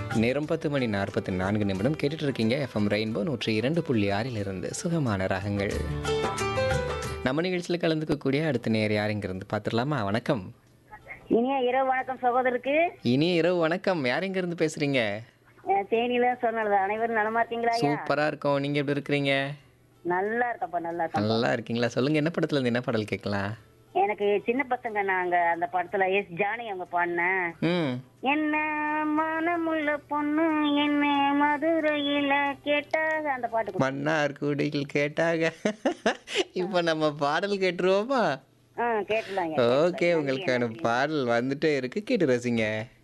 நேரம் பத்து மணி நாற்பத்தி நான்கு நிமிடம் கேட்டுட்டு இருக்கீங்க எஃப்எம் ரெயின்போ நூற்றி இரண்டு புள்ளி ஆறிலிருந்து சுகமான ராகங்கள் நம்ம நிகழ்ச்சியில் கலந்துக்கக்கூடிய அடுத்த நேர் யாருங்கிருந்து பார்த்துடலாமா வணக்கம் இனிய இரவு வணக்கம் சகோதரருக்கு இனிய இரவு வணக்கம் யார் இருந்து பேசுறீங்க அஹ் தேனியில சொன்னது அனைவரும் நலமா இருக்கீங்களா ஐயா சூப்பரா இருக்கோம் நீங்க எப்படி இருக்கிறீங்க நல்லா இருக்கப்பா நல்லா இருக்கப்பா நல்லா இருக்கீங்களா சொல்லுங்க என்ன படத்துல இருந்து என்ன பாடல் கேட்கலாம் எனக்கு சின்ன பசங்க நாங்க அந்த படத்துல எஸ் ஜானி அவங்க பாடினேன் ம் என்ன மனமுள்ள பொண்ணு என்ன மதுரையில கேட்டாக அந்த பாட்டு கொடு. மன்னார் குடிகள் கேட்டாங்க இப்போ நம்ம பாடல் கேட்டுருவோமா ஆ கேட்டுலாங்க ஓகே உங்களுக்கான பாடல் வந்துட்டே இருக்கு கேட்டு ரசிங்க